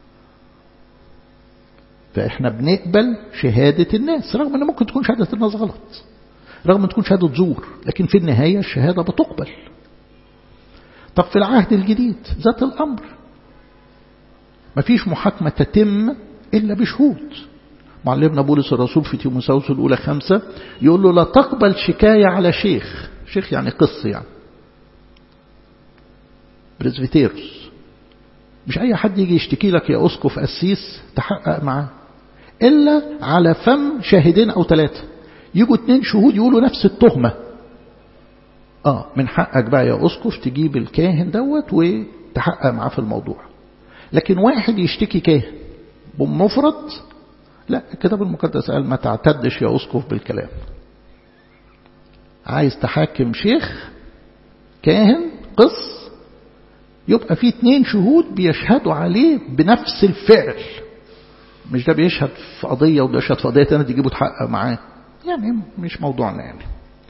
فاحنا بنقبل شهادة الناس رغم ان ممكن تكون شهادة الناس غلط رغم ان تكون شهادة زور لكن في النهاية الشهادة بتقبل طب في العهد الجديد ذات الأمر مفيش محاكمة تتم إلا بشهود معلمنا بولس الرسول في تيموساوس الأولى خمسة يقول له لا تقبل شكاية على شيخ شيخ يعني قص يعني بريزفيتيروس مش أي حد يجي يشتكي لك يا أسقف قسيس تحقق معاه إلا على فم شاهدين أو ثلاثة يجوا اتنين شهود يقولوا نفس التهمة اه من حقك بقى يا اسقف تجيب الكاهن دوت وتحقق معاه في الموضوع لكن واحد يشتكي كاهن بمفرد لا الكتاب المقدس قال ما تعتدش يا اسقف بالكلام عايز تحاكم شيخ كاهن قص يبقى في اتنين شهود بيشهدوا عليه بنفس الفعل مش ده بيشهد في قضية وده يشهد في قضية تانية تجيبه تحقق معاه يعني مش موضوعنا يعني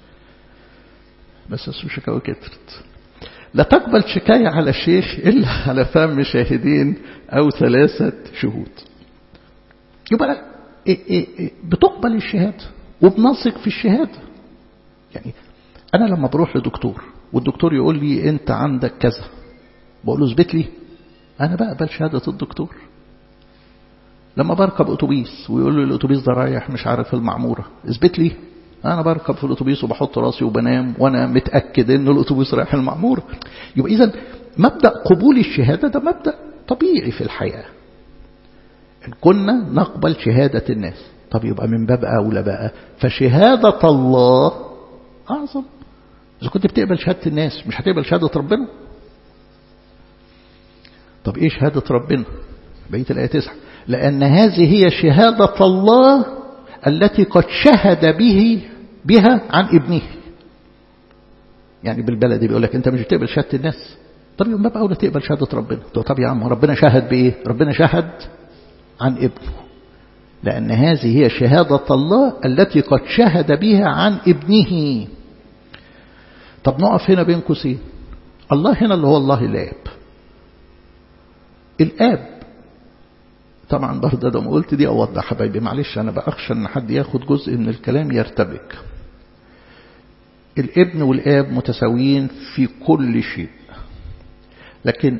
بس الشكاوى كترت لا تقبل شكاية على الشيخ إلا على فم شاهدين أو ثلاثة شهود يبقى إيه إيه إيه بتقبل الشهادة وبنثق في الشهادة يعني أنا لما بروح لدكتور والدكتور يقول لي أنت عندك كذا بقول له اثبت لي أنا بقبل شهادة الدكتور لما بركب أتوبيس ويقول لي الأتوبيس ده رايح مش عارف المعمورة اثبت لي أنا بركب في الأتوبيس وبحط راسي وبنام وأنا متأكد إن الأتوبيس رايح المعمورة يبقى إذا مبدأ قبول الشهادة ده مبدأ طبيعي في الحياة إن كنا نقبل شهادة الناس طب يبقى من باب أولى بقى فشهادة الله أعظم إذا كنت بتقبل شهادة الناس مش هتقبل شهادة ربنا طب إيه شهادة ربنا بقية الآية تسعة لأن هذه هي شهادة الله التي قد شهد به بها عن ابنه يعني بالبلدي بيقول لك انت مش بتقبل شهاده الناس طب يوم بقى اولى تقبل شهاده ربنا طب يا عم ربنا شهد بايه ربنا شهد عن ابنه لان هذه هي شهاده الله التي قد شهد بها عن ابنه طب نقف هنا بين قوسين الله هنا اللي هو الله الاب الاب طبعا برضه ده ما قلت دي اوضح حبايبي معلش انا بخشى ان حد ياخد جزء من الكلام يرتبك الابن والاب متساويين في كل شيء لكن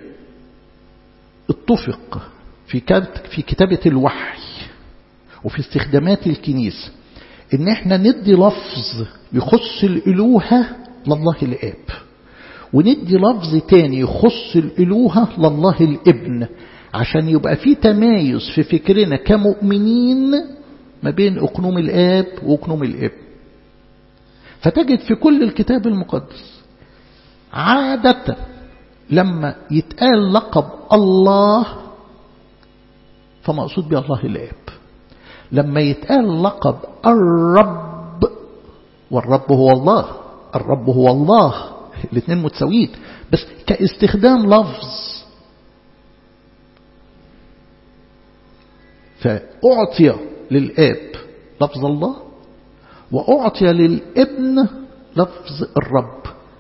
اتفق في في كتابة الوحي وفي استخدامات الكنيسة ان احنا ندي لفظ يخص الالوهة لله الاب وندي لفظ تاني يخص الالوهة لله الابن عشان يبقى في تمايز في فكرنا كمؤمنين ما بين أقنوم الآب وأقنوم الابن فتجد في كل الكتاب المقدس عادة لما يتقال لقب الله فمقصود به الله الآب لما يتقال لقب الرب والرب هو الله الرب هو الله الاثنين متساويين بس كاستخدام لفظ فأعطي للآب لفظ الله وأعطي للابن لفظ الرب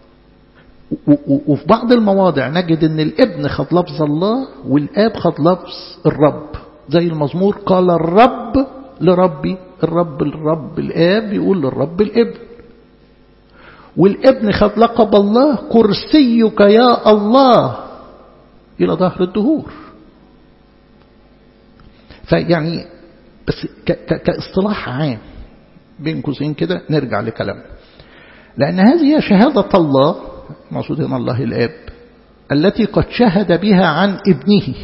وفي بعض المواضع نجد ان الابن خد لفظ الله والآب خد لفظ الرب زي المزمور قال الرب لربي الرب الرب الآب يقول للرب الابن والابن خد لقب الله كرسيك يا الله إلى ظهر الدهور فيعني بس كاصطلاح عام بين قوسين كده نرجع لكلامنا لأن هذه هي شهادة الله مقصود هنا الله الآب التي قد شهد بها عن ابنه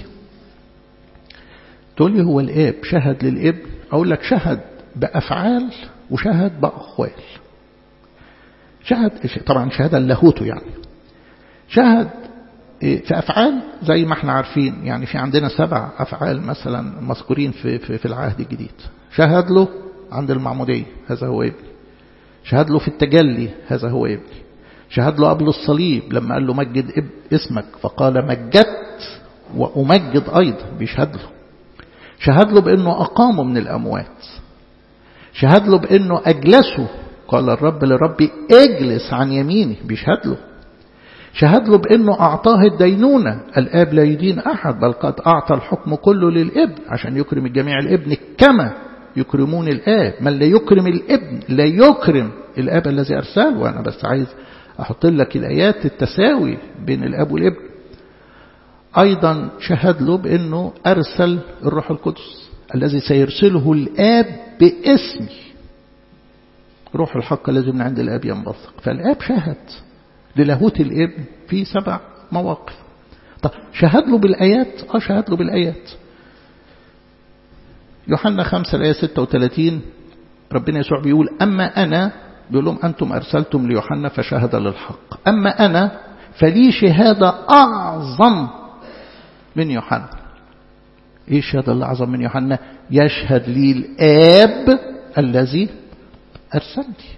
تقول لي هو الآب شهد للابن أقول لك شهد بأفعال وشهد بأقوال شهد طبعا شهادة لاهوته يعني شهد في أفعال زي ما احنا عارفين يعني في عندنا سبع أفعال مثلا مذكورين في, في, في العهد الجديد شهد له عند المعمودية هذا هو ابني شهد له في التجلي هذا هو ابني شهد له قبل الصليب لما قال له مجد اب اسمك فقال مجدت وأمجد أيضا بيشهد له شهد له بأنه أقامه من الأموات شهد له بأنه أجلسه قال الرب لربي اجلس عن يميني بيشهد له شهد له بأنه أعطاه الدينونة الآب لا يدين أحد بل قد أعطى الحكم كله للابن عشان يكرم الجميع الابن كما يكرمون الآب من لا يكرم الابن لا يكرم الآب الذي أرسله وأنا بس عايز أحط لك الآيات التساوي بين الآب والابن أيضا شهد له بأنه أرسل الروح القدس الذي سيرسله الآب باسمي روح الحق الذي من عند الآب ينبثق فالآب شهد للاهوت الابن في سبع مواقف طب شهد له بالآيات اه شهد له بالآيات يوحنا 5 الآية 36 ربنا يسوع بيقول أما أنا بيقول لهم أنتم أرسلتم ليوحنا فشهد للحق أما أنا فلي شهادة أعظم من يوحنا إيه الشهادة الأعظم من يوحنا يشهد لي الآب الذي أرسلني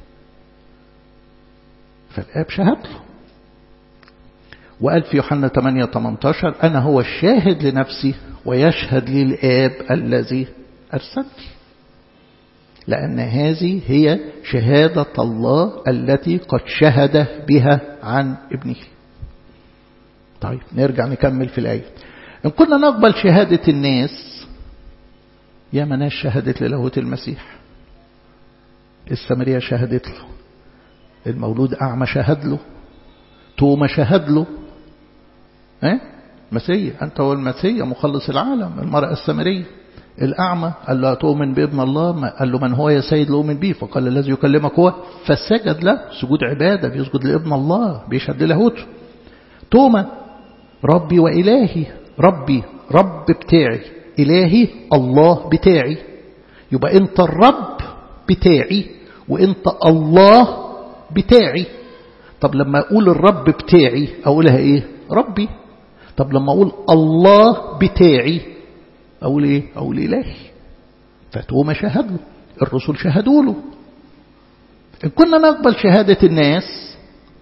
فالآب شهد له وقال في يوحنا 8 18 أنا هو الشاهد لنفسي ويشهد لي الآب الذي أرسلني لأن هذه هي شهادة الله التي قد شهد بها عن ابنه طيب نرجع نكمل في الآية إن كنا نقبل شهادة الناس يا مناش شهدت للاهوت المسيح السامرية شهدت له المولود أعمى شهد له توما شهد له ايه مسيح أنت هو المسيح مخلص العالم المرأة السامرية الأعمى قال له تؤمن بابن الله قال له من هو يا سيد لأؤمن به فقال الذي يكلمك هو فسجد له سجود عبادة بيسجد لابن الله بيشهد لاهوته توما ربي وإلهي ربي رب بتاعي إلهي الله بتاعي يبقى أنت الرب بتاعي وأنت الله بتاعي طب لما أقول الرب بتاعي أقولها إيه ربي طب لما أقول الله بتاعي أقول إيه أقول إلهي فتوما شهد له الرسل شهدوا له إن كنا نقبل شهادة الناس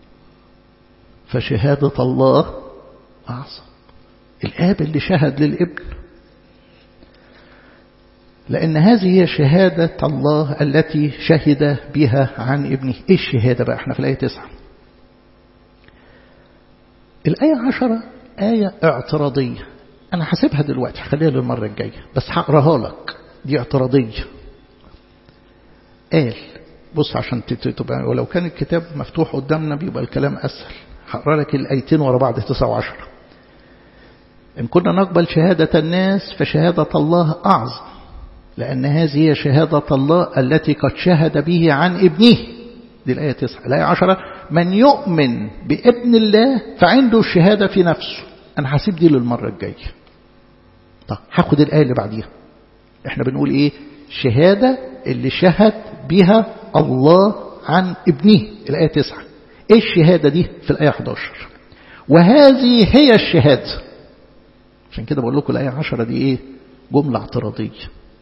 فشهادة الله أعظم الآب اللي شهد للابن لأن هذه هي شهادة الله التي شهد بها عن ابنه إيه الشهادة بقى احنا في الآية تسعة الآية عشرة آية اعتراضية أنا حاسبها دلوقتي هخليها للمرة الجاية بس هقراها لك دي اعتراضية قال بص عشان تبقى ولو كان الكتاب مفتوح قدامنا بيبقى الكلام أسهل هقرا لك الآيتين ورا بعض تسعة وعشرة إن كنا نقبل شهادة الناس فشهادة الله أعظم لأن هذه هي شهادة الله التي قد شهد به عن ابنه دي الآية تسعة الآية عشرة من يؤمن بابن الله فعنده الشهادة في نفسه أنا هسيب دي للمرة الجاية طب هاخد الآية اللي بعديها احنا بنقول ايه شهادة اللي شهد بها الله عن ابنه الآية تسعة ايه الشهادة دي في الآية 11 وهذه هي الشهادة عشان كده بقول لكم الآية 10 دي ايه جملة اعتراضية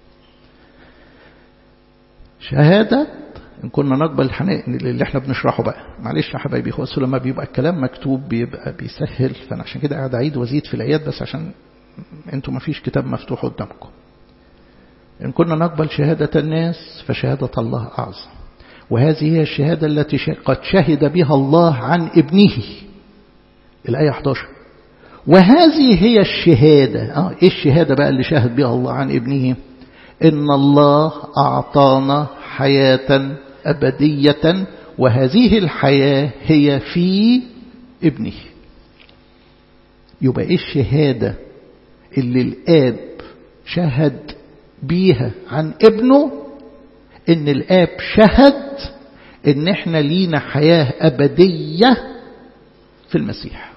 شهادة إن كنا نقبل اللي احنا بنشرحه بقى معلش يا حبايبي اخواتي لما بيبقى الكلام مكتوب بيبقى بيسهل فانا عشان كده قاعد اعيد وازيد في الايات بس عشان انتوا ما فيش كتاب مفتوح قدامكم إن كنا نقبل شهادة الناس فشهادة الله أعظم وهذه هي الشهادة التي قد شهد بها الله عن ابنه الآية 11 وهذه هي الشهادة آه إيه الشهادة بقى اللي شهد بها الله عن ابنه إن الله أعطانا حياة أبدية وهذه الحياة هي في ابنه يبقى إيه الشهادة اللي الآب شهد بيها عن ابنه ان الاب شهد ان احنا لينا حياة ابدية في المسيح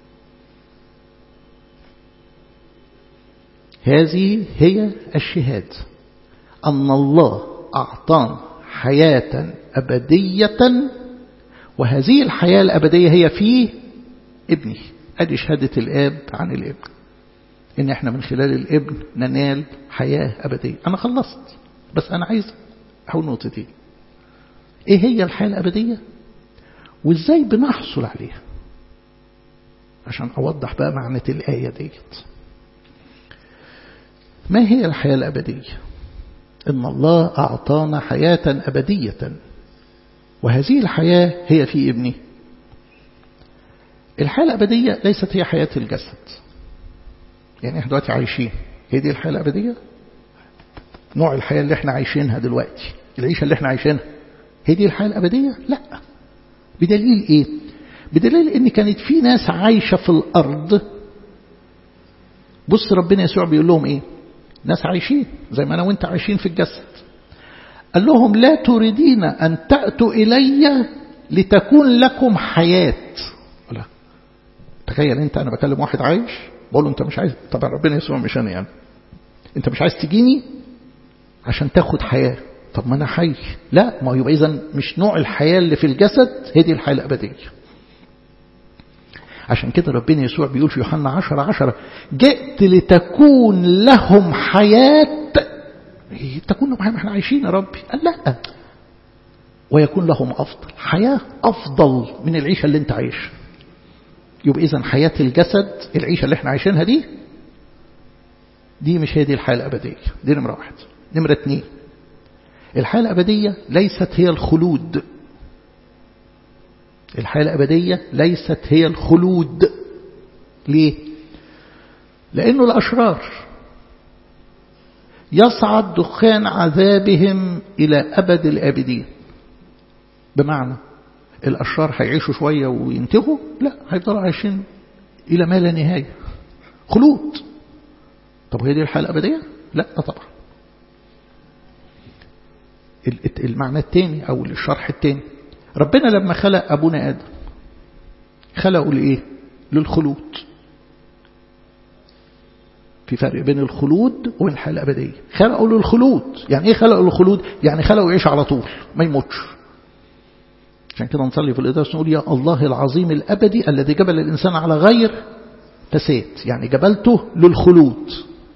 هذه هي الشهادة أن الله أعطانا حياة أبدية وهذه الحياة الأبدية هي في ابنه أدي شهادة الآب عن الابن إن إحنا من خلال الابن ننال حياة أبدية أنا خلصت بس أنا عايز أقول نقطتين إيه هي الحياة الأبدية وإزاي بنحصل عليها عشان أوضح بقى معنى الآية ديت ما هي الحياة الأبدية إن الله أعطانا حياة أبدية وهذه الحياة هي في ابنه الحياة الأبدية ليست هي حياة الجسد يعني احنا دلوقتي عايشين هي دي الحياة الأبدية نوع الحياة اللي احنا عايشينها دلوقتي العيشة اللي احنا عايشينها هي دي الحياة الأبدية لا بدليل ايه بدليل ان كانت في ناس عايشة في الأرض بص ربنا يسوع بيقول لهم ايه ناس عايشين زي ما أنا وانت عايشين في الجسد قال لهم لا تريدين أن تأتوا إلي لتكون لكم حياة لا تخيل انت أنا بكلم واحد عايش بقول له انت مش عايز طبعا ربنا يسوع مش أنا يعني انت مش عايز تجيني عشان تاخد حياة طب ما أنا حي لا ما يبقى إذا مش نوع الحياة اللي في الجسد هي دي الحياة الأبدية عشان كده ربنا يسوع بيقول في يوحنا عشرة عشرة جئت لتكون لهم حياة تكون لهم حياة ما احنا عايشين يا ربي قال لا ويكون لهم أفضل حياة أفضل من العيشة اللي انت عايش يبقى إذا حياة الجسد العيشة اللي احنا عايشينها دي دي مش هي دي الحياة الأبدية دي نمرة واحد نمرة اتنين الحياة الأبدية ليست هي الخلود الحياة الأبدية ليست هي الخلود ليه؟ لأنه الأشرار يصعد دخان عذابهم إلى أبد الآبدين بمعنى الأشرار هيعيشوا شوية وينتهوا لا هيفضلوا عايشين إلى ما لا نهاية خلود طب هي دي الحياة الأبدية لا طبعا المعنى الثاني أو الشرح الثاني ربنا لما خلق أبونا آدم خلقه لإيه للخلود في فرق بين الخلود وبين الحياة الأبدية خلقه للخلود يعني إيه خلقه للخلود يعني خلقه يعيش على طول ما يموتش عشان كده نصلي في الإدارة نقول يا الله العظيم الأبدي الذي جبل الإنسان على غير فساد يعني جبلته للخلود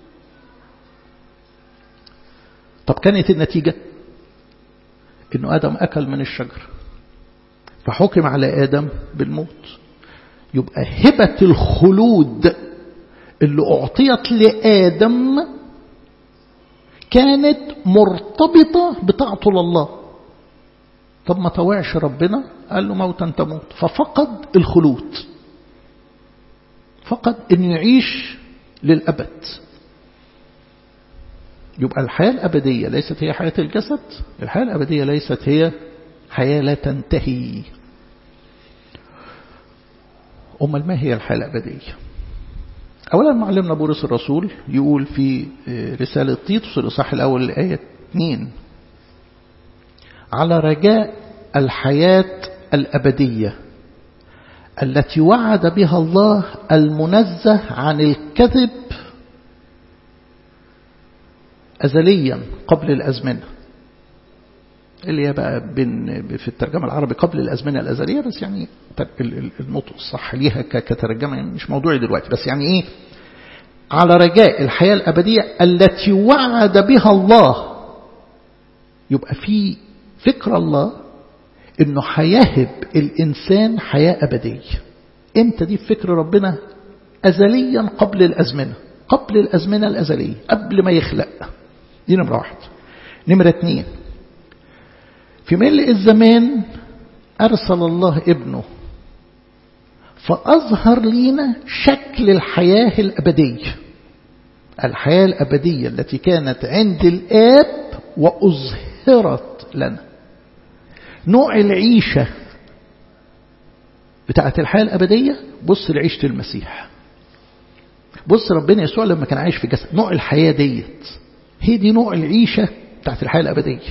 طب كانت النتيجة انه آدم أكل من الشجر فحكم على آدم بالموت يبقى هبة الخلود اللي أعطيت لآدم كانت مرتبطة بطاعته لله طب ما طوعش ربنا قال له موتا تموت ففقد الخلود فقد انه يعيش للأبد يبقى الحياة الأبدية ليست هي حياة الجسد الحياة الأبدية ليست هي حياة لا تنتهي أمال ما هي الحياة الأبدية أولا معلمنا بولس الرسول يقول في رسالة تيتوس الإصحاح الأول الآية 2 على رجاء الحياة الأبدية التي وعد بها الله المنزه عن الكذب أزليا قبل الأزمنة اللي هي بقى بين في الترجمة العربي قبل الأزمنة الأزلية بس يعني النطق الصح ليها كترجمة يعني مش موضوعي دلوقتي بس يعني إيه على رجاء الحياة الأبدية التي وعد بها الله يبقى في فكر الله انه هيهب الانسان حياة ابدية امتى دي فكر ربنا ازليا قبل الازمنة قبل الازمنة الازلية قبل ما يخلق دي نمرة واحد نمرة اتنين في ملء الزمان ارسل الله ابنه فاظهر لينا شكل الحياة الابدية الحياة الابدية التي كانت عند الاب واظهرت لنا نوع العيشة بتاعت الحياة الأبدية بص لعيشة المسيح بص ربنا يسوع لما كان عايش في جسد نوع الحياة ديت هي دي نوع العيشة بتاعت الحياة الأبدية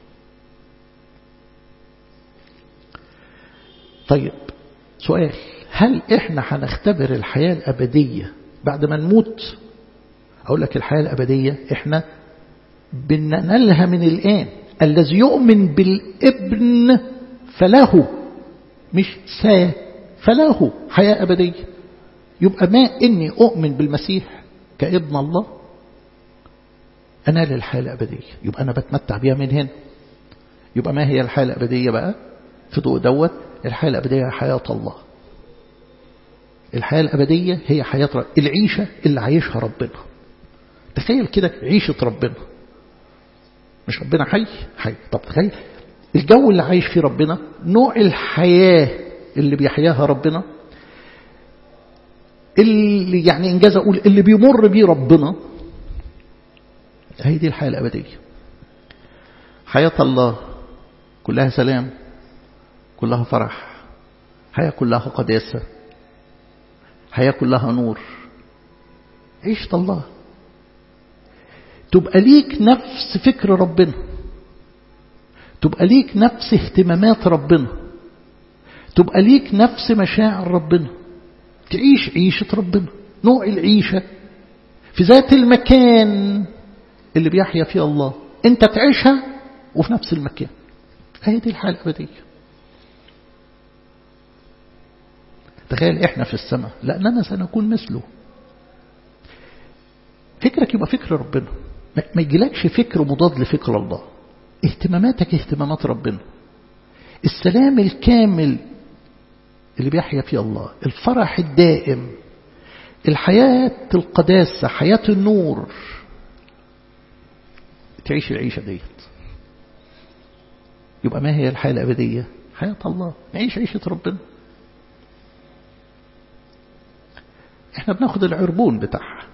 طيب سؤال هل احنا هنختبر الحياة الأبدية بعد ما نموت أقول لك الحياة الأبدية احنا بننالها من الآن الذي يؤمن بالابن فله مش سا فله حياة أبدية يبقى ما إني أؤمن بالمسيح كابن الله أنال الحياة الأبدية يبقى أنا بتمتع بيها من هنا يبقى ما هي الحياة الأبدية بقى في ضوء دوت الحياة الأبدية حياة الله الحياة الأبدية هي حياة رب. العيشة اللي عايشها ربنا تخيل كده عيشة ربنا مش ربنا حي حي طب تخيل الجو اللي عايش فيه ربنا نوع الحياة اللي بيحياها ربنا اللي يعني إنجاز أقول اللي بيمر بيه ربنا هي دي الحياة الأبدية حياة الله كلها سلام كلها فرح حياة كلها قداسة حياة كلها نور عيشة الله تبقى ليك نفس فكر ربنا تبقى ليك نفس اهتمامات ربنا تبقى ليك نفس مشاعر ربنا تعيش عيشة ربنا نوع العيشة في ذات المكان اللي بيحيا فيه الله انت تعيشها وفي نفس المكان هي دي الحالة الأبدية تخيل احنا في السماء لأننا سنكون مثله فكرك يبقى فكر ربنا ما يجيلكش فكر مضاد لفكر الله اهتماماتك اهتمامات ربنا السلام الكامل اللي بيحيا فيه الله الفرح الدائم الحياة القداسة حياة النور تعيش العيشة ديت يبقى ما هي الحياة الأبدية حياة الله نعيش عيشة ربنا احنا بناخد العربون بتاعها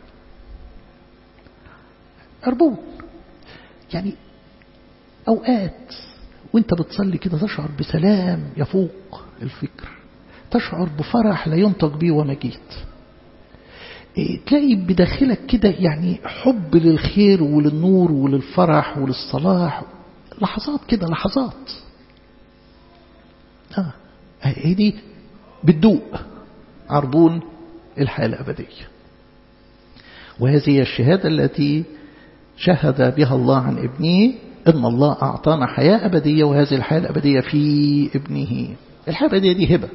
عربون يعني أوقات وانت بتصلي كده تشعر بسلام يفوق الفكر تشعر بفرح لا ينطق به ومجيد إيه تلاقي بداخلك كده يعني حب للخير وللنور وللفرح وللصلاح لحظات كده لحظات آه. هي دي بتدوق عربون الحياة الأبدية وهذه هي الشهادة التي شهد بها الله عن ابنه إن الله أعطانا حياة أبدية وهذه الحياة الأبدية في ابنه الحياة الأبدية دي هبة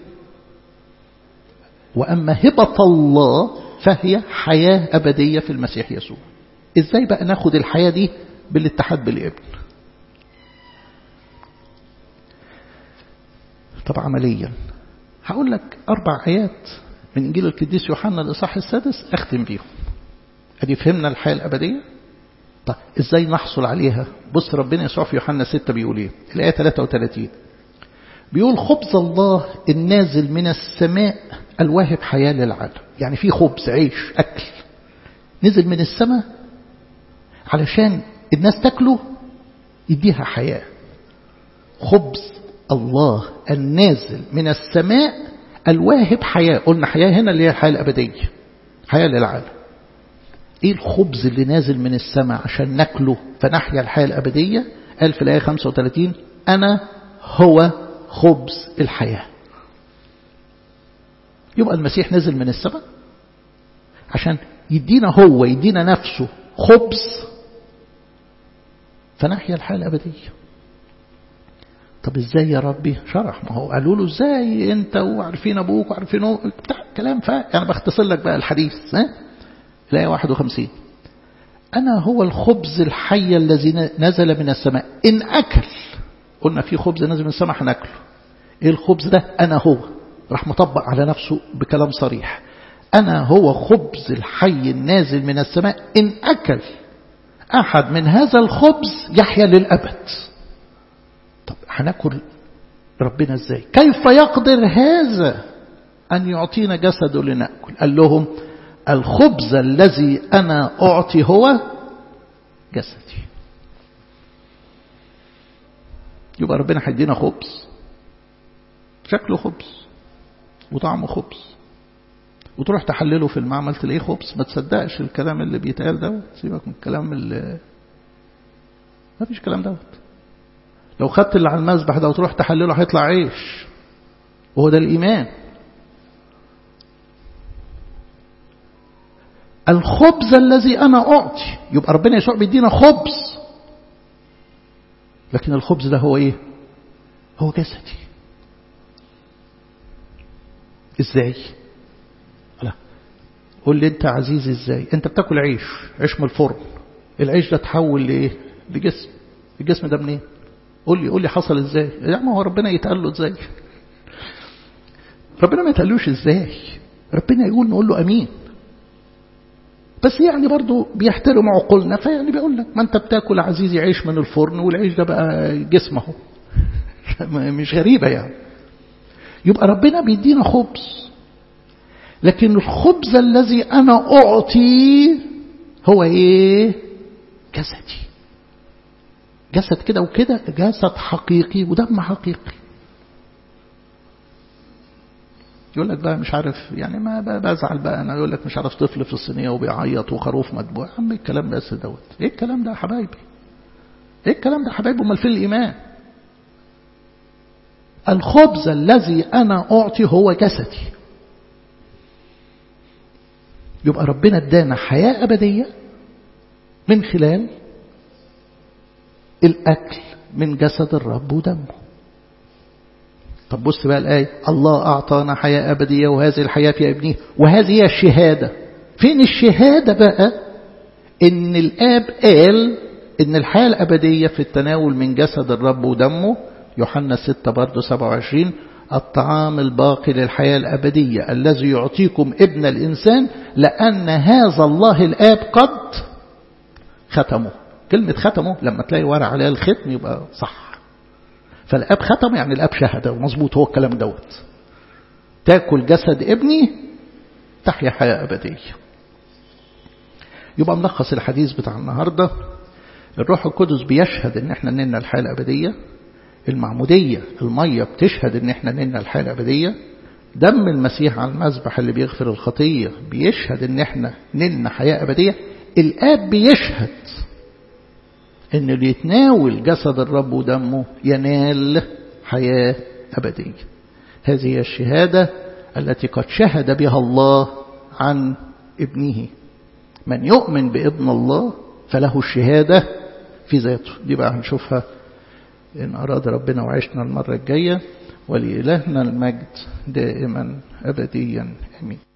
وأما هبة الله فهي حياة أبدية في المسيح يسوع إزاي بقى ناخد الحياة دي بالاتحاد بالابن طب عمليا هقول لك أربع آيات من إنجيل القديس يوحنا الإصحاح السادس أختم بيهم أدي فهمنا الحياة الأبدية طب إزاي نحصل عليها بص ربنا يسوع في يوحنا 6 بيقول إيه الآية 33 بيقول خبز الله النازل من السماء الواهب حياة للعالم يعني في خبز عيش أكل نزل من السماء علشان الناس تاكله يديها حياة خبز الله النازل من السماء الواهب حياة قلنا حياة هنا اللي هي الحياة الأبدية حياة للعالم ايه الخبز اللي نازل من السماء عشان ناكله فنحيا الحياة الأبدية قال في الآية 35 أنا هو خبز الحياة يبقى المسيح نزل من السماء عشان يدينا هو يدينا نفسه خبز فنحيا الحياة الأبدية طب ازاي يا ربي شرح ما هو قالوا له ازاي انت وعارفين ابوك وعارفين بتاع كلام ف انا بختصر لك بقى الحديث ها الآية 51 أنا هو الخبز الحي الذي نزل من السماء إن أكل قلنا في خبز نزل من السماء هناكله إيه الخبز ده أنا هو راح مطبق على نفسه بكلام صريح أنا هو خبز الحي النازل من السماء إن أكل أحد من هذا الخبز يحيا للأبد طب هناكل ربنا ازاي كيف يقدر هذا أن يعطينا جسده لنأكل قال لهم الخبز الذي أنا أعطي هو جسدي يبقى ربنا هيدينا خبز شكله خبز وطعمه خبز وتروح تحلله في المعمل تلاقيه خبز ما تصدقش الكلام اللي بيتقال ده سيبك من الكلام اللي ما فيش كلام دوت لو خدت اللي على المذبح ده وتروح تحلله هيطلع عيش وهو ده الإيمان الخبز الذي أنا أعطي يبقى ربنا يسوع بيدينا خبز لكن الخبز ده هو إيه هو جسدي إزاي لا قول لي أنت عزيز إزاي أنت بتاكل عيش عيش من الفرن العيش ده تحول لإيه لجسم الجسم ده منين قول لي قول لي حصل إزاي يعني ما هو ربنا يتقال له إزاي ربنا ما يتقالوش إزاي ربنا يقول نقول له أمين بس يعني برضو بيحترم عقولنا فيعني بيقول لك ما انت بتاكل عزيزي عيش من الفرن والعيش ده بقى جسمه مش غريبة يعني يبقى ربنا بيدينا خبز لكن الخبز الذي أنا أعطي هو إيه جسدي جسد كده وكده جسد حقيقي ودم حقيقي يقول لك بقى مش عارف يعني ما بقى بزعل بقى انا يقول لك مش عارف طفل في الصينيه وبيعيط وخروف مدبوع يا عم الكلام بس دوت ايه الكلام ده يا حبايبي ايه الكلام ده يا حبايبي امال فين الايمان الخبز الذي انا اعطي هو جسدي يبقى ربنا ادانا حياه ابديه من خلال الاكل من جسد الرب ودمه طب بص بقى الآية الله أعطانا حياة أبدية وهذه الحياة في ابنه وهذه هي الشهادة فين الشهادة بقى إن الآب قال إن الحياة الأبدية في التناول من جسد الرب ودمه يوحنا 6 برضه 27 الطعام الباقي للحياة الأبدية الذي يعطيكم ابن الإنسان لأن هذا الله الآب قد ختمه كلمة ختمه لما تلاقي ورا عليها الختم يبقى صح فالاب ختم يعني الاب شهد مظبوط هو الكلام دوت تاكل جسد ابني تحيا حياه ابديه يبقى ملخص الحديث بتاع النهارده الروح القدس بيشهد ان احنا نلنا الحياه الابديه المعموديه الميه بتشهد ان احنا نلنا الحياه الابديه دم المسيح على المذبح اللي بيغفر الخطيه بيشهد ان احنا نلنا حياه ابديه الاب بيشهد ان اللي يتناول جسد الرب ودمه ينال حياة أبدية هذه هي الشهادة التي قد شهد بها الله عن ابنه من يؤمن بابن الله فله الشهادة في ذاته دي بقى هنشوفها إن أراد ربنا وعشنا المرة الجاية ولإلهنا المجد دائما أبديا أمين